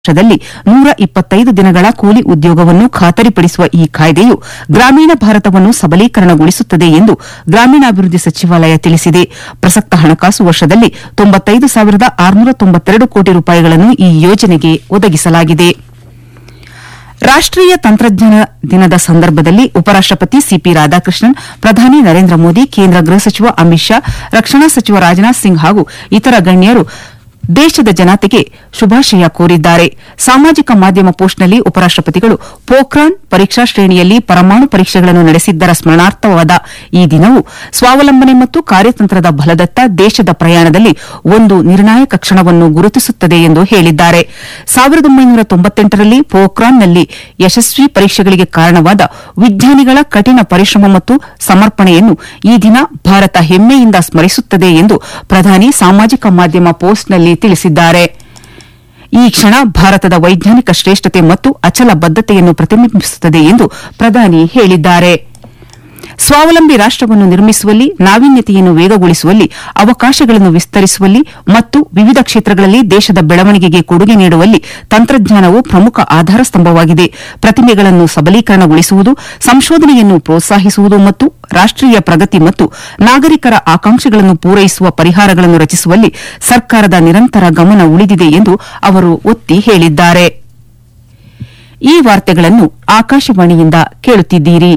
ವರ್ಷದಲ್ಲಿ ನೂರ ಇಪ್ಪತ್ತೈದು ದಿನಗಳ ಕೂಲಿ ಉದ್ಯೋಗವನ್ನು ಖಾತರಿಪಡಿಸುವ ಈ ಕಾಯ್ದೆಯು ಗ್ರಾಮೀಣ ಭಾರತವನ್ನು ಸಬಲೀಕರಣಗೊಳಿಸುತ್ತದೆ ಎಂದು ಗ್ರಾಮೀಣಾಭಿವೃದ್ಧಿ ಸಚಿವಾಲಯ ತಿಳಿಸಿದೆ ಪ್ರಸಕ್ತ ಹಣಕಾಸು ವರ್ಷದಲ್ಲಿ ತೊಂಬತ್ತೈದು ಸಾವಿರದ ಆರುನೂರ ತೊಂಬತ್ತೆರಡು ಕೋಟಿ ರೂಪಾಯಿಗಳನ್ನು ಈ ಯೋಜನೆಗೆ ಒದಗಿಸಲಾಗಿದೆ ರಾಷ್ಟೀಯ ತಂತ್ರಜ್ಞಾನ ದಿನದ ಸಂದರ್ಭದಲ್ಲಿ ಉಪರಾಷ್ಟಪತಿ ಸಿಪಿ ರಾಧಾಕೃಷ್ಣನ್ ಪ್ರಧಾನಿ ನರೇಂದ್ರ ಮೋದಿ ಕೇಂದ್ರ ಗೃಹ ಸಚಿವ ಅಮಿತ್ ಶಾ ರಕ್ಷಣಾ ಸಚಿವ ರಾಜನಾಥ್ ಸಿಂಗ್ ಹಾಗೂ ಇತರ ಗಣ್ಯರು ದೇಶದ ಜನತೆಗೆ ಶುಭಾಶಯ ಕೋರಿದ್ದಾರೆ ಸಾಮಾಜಿಕ ಮಾಧ್ಯಮ ಪೋಸ್ಟ್ನಲ್ಲಿ ಉಪರಾಷ್ಟಪತಿಗಳು ಪೋಖ್ರಾನ್ ಪರೀಕ್ಷಾ ಶ್ರೇಣಿಯಲ್ಲಿ ಪರಮಾಣು ಪರೀಕ್ಷೆಗಳನ್ನು ನಡೆಸಿದ್ದರ ಸ್ಮರಣಾರ್ಥವಾದ ಈ ದಿನವು ಸ್ವಾವಲಂಬನೆ ಮತ್ತು ಕಾರ್ಯತಂತ್ರದ ಬಲದತ್ತ ದೇಶದ ಪ್ರಯಾಣದಲ್ಲಿ ಒಂದು ನಿರ್ಣಾಯಕ ಕ್ಷಣವನ್ನು ಗುರುತಿಸುತ್ತದೆ ಎಂದು ಹೇಳಿದ್ದಾರೆ ಸಾವಿರದ ಒಂಬೈನೂರ ತೊಂಬತ್ತೆಂಟರಲ್ಲಿ ಪೋಖ್ರಾನ್ನಲ್ಲಿ ಯಶಸ್ವಿ ಪರೀಕ್ಷೆಗಳಿಗೆ ಕಾರಣವಾದ ವಿಜ್ಞಾನಿಗಳ ಕಠಿಣ ಪರಿಶ್ರಮ ಮತ್ತು ಸಮರ್ಪಣೆಯನ್ನು ಈ ದಿನ ಭಾರತ ಹೆಮ್ಮೆಯಿಂದ ಸ್ಮರಿಸುತ್ತದೆ ಎಂದು ಪ್ರಧಾನಿ ಸಾಮಾಜಿಕ ಮಾಧ್ಯಮ ಪೋಸ್ಟ್ನಲ್ಲಿ ತಿಳಿಸಿದ್ದಾರೆ ಈ ಕ್ಷಣ ಭಾರತದ ವೈಜ್ಞಾನಿಕ ಶ್ರೇಷ್ಠತೆ ಮತ್ತು ಅಚಲ ಬದ್ದತೆಯನ್ನು ಪ್ರತಿಬಿಂಬಿಸುತ್ತದೆ ಎಂದು ಪ್ರಧಾನಿ ಹೇಳಿದ್ದಾರೆ ಸ್ವಾವಲಂಬಿ ರಾಷ್ಟವನ್ನು ನಿರ್ಮಿಸುವಲ್ಲಿ ನಾವೀನ್ಯತೆಯನ್ನು ವೇಗಗೊಳಿಸುವಲ್ಲಿ ಅವಕಾಶಗಳನ್ನು ವಿಸ್ತರಿಸುವಲ್ಲಿ ಮತ್ತು ವಿವಿಧ ಕ್ಷೇತ್ರಗಳಲ್ಲಿ ದೇಶದ ಬೆಳವಣಿಗೆಗೆ ಕೊಡುಗೆ ನೀಡುವಲ್ಲಿ ತಂತ್ರಜ್ಞಾನವು ಪ್ರಮುಖ ಆಧಾರ ಸ್ತಂಭವಾಗಿದೆ ಪ್ರತಿಮೆಗಳನ್ನು ಸಬಲೀಕರಣಗೊಳಿಸುವುದು ಸಂಶೋಧನೆಯನ್ನು ಪ್ರೋತ್ಸಾಹಿಸುವುದು ಮತ್ತು ರಾಷ್ಟೀಯ ಪ್ರಗತಿ ಮತ್ತು ನಾಗರಿಕರ ಆಕಾಂಕ್ಷೆಗಳನ್ನು ಪೂರೈಸುವ ಪರಿಹಾರಗಳನ್ನು ರಚಿಸುವಲ್ಲಿ ಸರ್ಕಾರದ ನಿರಂತರ ಗಮನ ಉಳಿದಿದೆ ಎಂದು ಅವರು ಒತ್ತಿ ಹೇಳಿದ್ದಾರೆ ಈ ವಾರ್ತೆಗಳನ್ನು ಆಕಾಶವಾಣಿಯಿಂದ ಕೇಳುತ್ತಿದ್ದೀರಿ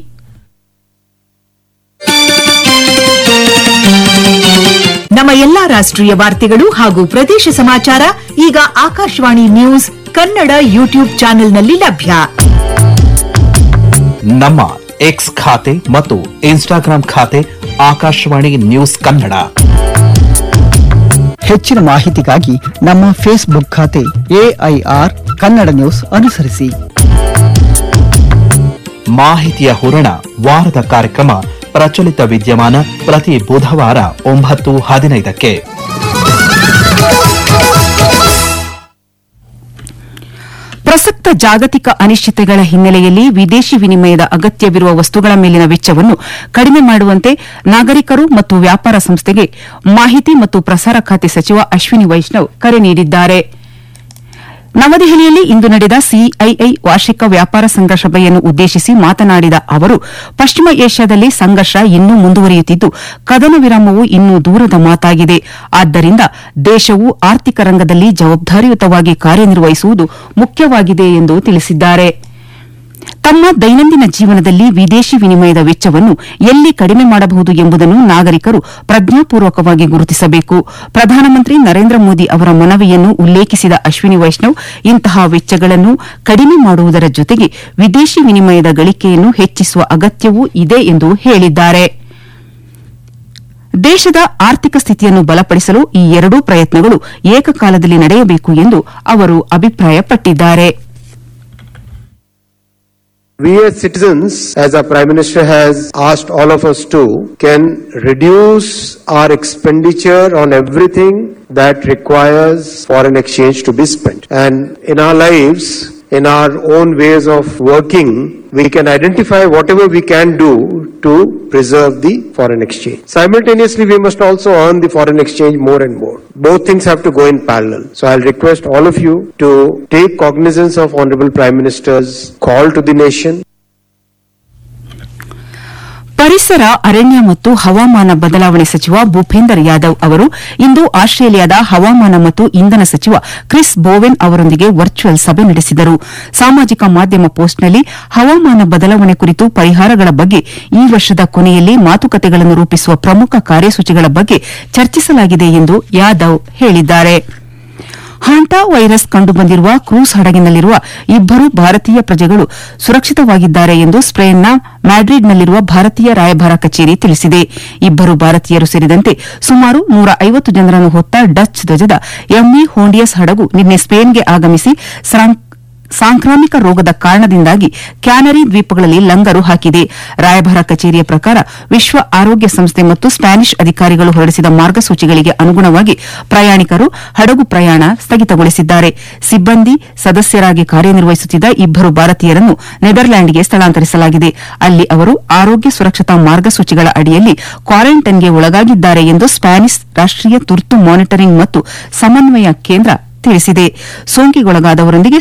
ನಮ್ಮ ಎಲ್ಲಾ ರಾಷ್ಟ್ರೀಯ ವಾರ್ತೆಗಳು ಹಾಗೂ ಪ್ರದೇಶ ಸಮಾಚಾರ ಈಗ ಆಕಾಶವಾಣಿ ನ್ಯೂಸ್ ಕನ್ನಡ ಯೂಟ್ಯೂಬ್ ಚಾನೆಲ್ನಲ್ಲಿ ಲಭ್ಯ ನಮ್ಮ ಎಕ್ಸ್ ಖಾತೆ ಮತ್ತು ಇನ್ಸ್ಟಾಗ್ರಾಂ ಖಾತೆ ಆಕಾಶವಾಣಿ ನ್ಯೂಸ್ ಕನ್ನಡ ಹೆಚ್ಚಿನ ಮಾಹಿತಿಗಾಗಿ ನಮ್ಮ ಫೇಸ್ಬುಕ್ ಖಾತೆ ಎಐಆರ್ ಕನ್ನಡ ನ್ಯೂಸ್ ಅನುಸರಿಸಿ ಮಾಹಿತಿಯ ಹೂರಣ ವಾರದ ಕಾರ್ಯಕ್ರಮ ಪ್ರಚಲಿತ ವಿದ್ಯಮಾನ ಪ್ರತಿ ಬುಧವಾರ ಒಂಬತ್ತು ಹದಿನೈದಕ್ಕೆ ಪ್ರಸಕ್ತ ಜಾಗತಿಕ ಅನಿಶ್ಚಿತೆಗಳ ಹಿನ್ನೆಲೆಯಲ್ಲಿ ವಿದೇಶಿ ವಿನಿಮಯದ ಅಗತ್ಯವಿರುವ ವಸ್ತುಗಳ ಮೇಲಿನ ವೆಚ್ಚವನ್ನು ಕಡಿಮೆ ಮಾಡುವಂತೆ ನಾಗರಿಕರು ಮತ್ತು ವ್ಯಾಪಾರ ಸಂಸ್ಥೆಗೆ ಮಾಹಿತಿ ಮತ್ತು ಪ್ರಸಾರ ಖಾತೆ ಸಚಿವ ಅಶ್ವಿನಿ ವೈಷ್ಣವ್ ಕರೆ ನೀಡಿದ್ದಾರೆ ನವದೆಹಲಿಯಲ್ಲಿ ಇಂದು ನಡೆದ ಸಿಐಐ ವಾರ್ಷಿಕ ವ್ಯಾಪಾರ ಸಂಘ ಸಭೆಯನ್ನು ಉದ್ದೇಶಿಸಿ ಮಾತನಾಡಿದ ಅವರು ಪಶ್ಚಿಮ ಏಷ್ಯಾದಲ್ಲಿ ಸಂಘರ್ಷ ಇನ್ನೂ ಮುಂದುವರಿಯುತ್ತಿದ್ದು ಕದನ ವಿರಾಮವು ಇನ್ನೂ ದೂರದ ಮಾತಾಗಿದೆ ಆದ್ದರಿಂದ ದೇಶವು ಆರ್ಥಿಕ ರಂಗದಲ್ಲಿ ಜವಾಬ್ದಾರಿಯುತವಾಗಿ ಕಾರ್ಯನಿರ್ವಹಿಸುವುದು ಮುಖ್ಯವಾಗಿದೆ ಎಂದು ತಿಳಿಸಿದ್ದಾರೆ ತಮ್ಮ ದೈನಂದಿನ ಜೀವನದಲ್ಲಿ ವಿದೇಶಿ ವಿನಿಮಯದ ವೆಚ್ಚವನ್ನು ಎಲ್ಲಿ ಕಡಿಮೆ ಮಾಡಬಹುದು ಎಂಬುದನ್ನು ನಾಗರಿಕರು ಪ್ರಜ್ಞಾಪೂರ್ವಕವಾಗಿ ಗುರುತಿಸಬೇಕು ಪ್ರಧಾನಮಂತ್ರಿ ನರೇಂದ್ರ ಮೋದಿ ಅವರ ಮನವಿಯನ್ನು ಉಲ್ಲೇಖಿಸಿದ ಅಶ್ವಿನಿ ವೈಷ್ಣವ್ ಇಂತಹ ವೆಚ್ಚಗಳನ್ನು ಕಡಿಮೆ ಮಾಡುವುದರ ಜೊತೆಗೆ ವಿದೇಶಿ ವಿನಿಮಯದ ಗಳಿಕೆಯನ್ನು ಹೆಚ್ಚಿಸುವ ಅಗತ್ಯವೂ ಇದೆ ಎಂದು ಹೇಳಿದ್ದಾರೆ ದೇಶದ ಆರ್ಥಿಕ ಸ್ಥಿತಿಯನ್ನು ಬಲಪಡಿಸಲು ಈ ಎರಡೂ ಪ್ರಯತ್ನಗಳು ಏಕಕಾಲದಲ್ಲಿ ನಡೆಯಬೇಕು ಎಂದು ಅವರು ಅಭಿಪ್ರಾಯಪಟ್ಟಿದ್ದಾರೆ We as citizens, as our Prime Minister has asked all of us to, can reduce our expenditure on everything that requires foreign exchange to be spent. And in our lives, in our own ways of working, we can identify whatever we can do to preserve the foreign exchange. Simultaneously, we must also earn the foreign exchange more and more. Both things have to go in parallel. So I'll request all of you to take cognizance of Honorable Prime Minister's call to the nation. ಪರಿಸರ ಅರಣ್ಯ ಮತ್ತು ಹವಾಮಾನ ಬದಲಾವಣೆ ಸಚಿವ ಭೂಪೇಂದರ್ ಯಾದವ್ ಅವರು ಇಂದು ಆಸ್ಟ್ರೇಲಿಯಾದ ಹವಾಮಾನ ಮತ್ತು ಇಂಧನ ಸಚಿವ ಕ್ರಿಸ್ ಬೋವೆನ್ ಅವರೊಂದಿಗೆ ವರ್ಚುವಲ್ ಸಭೆ ನಡೆಸಿದರು ಸಾಮಾಜಿಕ ಮಾಧ್ಯಮ ಪೋಸ್ಟ್ನಲ್ಲಿ ಹವಾಮಾನ ಬದಲಾವಣೆ ಕುರಿತು ಪರಿಹಾರಗಳ ಬಗ್ಗೆ ಈ ವರ್ಷದ ಕೊನೆಯಲ್ಲಿ ಮಾತುಕತೆಗಳನ್ನು ರೂಪಿಸುವ ಪ್ರಮುಖ ಕಾರ್ಯಸೂಚಿಗಳ ಬಗ್ಗೆ ಚರ್ಚಿಸಲಾಗಿದೆ ಎಂದು ಯಾದವ್ ಹೇಳಿದ್ದಾರೆ ಹಾಂಟಾ ವೈರಸ್ ಕಂಡುಬಂದಿರುವ ಕ್ರೂಸ್ ಹಡಗಿನಲ್ಲಿರುವ ಇಬ್ಬರು ಭಾರತೀಯ ಪ್ರಜೆಗಳು ಸುರಕ್ಷಿತವಾಗಿದ್ದಾರೆ ಎಂದು ಸ್ಪೇನ್ನ ಮ್ಯಾಡ್ರಿಡ್ನಲ್ಲಿರುವ ಭಾರತೀಯ ರಾಯಭಾರ ಕಚೇರಿ ತಿಳಿಸಿದೆ ಇಬ್ಬರು ಭಾರತೀಯರು ಸೇರಿದಂತೆ ಸುಮಾರು ನೂರ ಐವತ್ತು ಜನರನ್ನು ಹೊತ್ತ ಡಚ್ ಧ್ವಜದ ಎಂವಿ ಹೋಂಡಿಯಸ್ ಹಡಗು ನಿನ್ನೆ ಸ್ಪೇನ್ಗೆ ಆಗಮಿಸಿ ಸಾಂ- ಸಾಂಕ್ರಾಮಿಕ ರೋಗದ ಕಾರಣದಿಂದಾಗಿ ಕ್ಯಾನರಿ ದ್ವೀಪಗಳಲ್ಲಿ ಲಂಗರು ಹಾಕಿದೆ ರಾಯಭಾರ ಕಚೇರಿಯ ಪ್ರಕಾರ ವಿಶ್ವ ಆರೋಗ್ಯ ಸಂಸ್ಥೆ ಮತ್ತು ಸ್ಪ್ಯಾನಿಷ್ ಅಧಿಕಾರಿಗಳು ಹೊರಡಿಸಿದ ಮಾರ್ಗಸೂಚಿಗಳಿಗೆ ಅನುಗುಣವಾಗಿ ಪ್ರಯಾಣಿಕರು ಹಡಗು ಪ್ರಯಾಣ ಸ್ಥಗಿತಗೊಳಿಸಿದ್ದಾರೆ ಸಿಬ್ಬಂದಿ ಸದಸ್ಯರಾಗಿ ಕಾರ್ಯನಿರ್ವಹಿಸುತ್ತಿದ್ದ ಇಬ್ಬರು ಭಾರತೀಯರನ್ನು ನೆದರ್ಲ್ಯಾಂಡ್ಗೆ ಸ್ಥಳಾಂತರಿಸಲಾಗಿದೆ ಅಲ್ಲಿ ಅವರು ಆರೋಗ್ಯ ಸುರಕ್ಷತಾ ಮಾರ್ಗಸೂಚಿಗಳ ಅಡಿಯಲ್ಲಿ ಕ್ವಾರಂಟೈನ್ಗೆ ಒಳಗಾಗಿದ್ದಾರೆ ಎಂದು ಸ್ಪ್ಯಾನಿಷ್ ರಾಷ್ಟೀಯ ತುರ್ತು ಮಾನಿಟರಿಂಗ್ ಮತ್ತು ಸಮನ್ವಯ ಕೇಂದ್ರ ತಿಳಿಸಿದೆ ಸೋಂಕಿಗೊಳಗಾದವರೊಂದಿಗೆ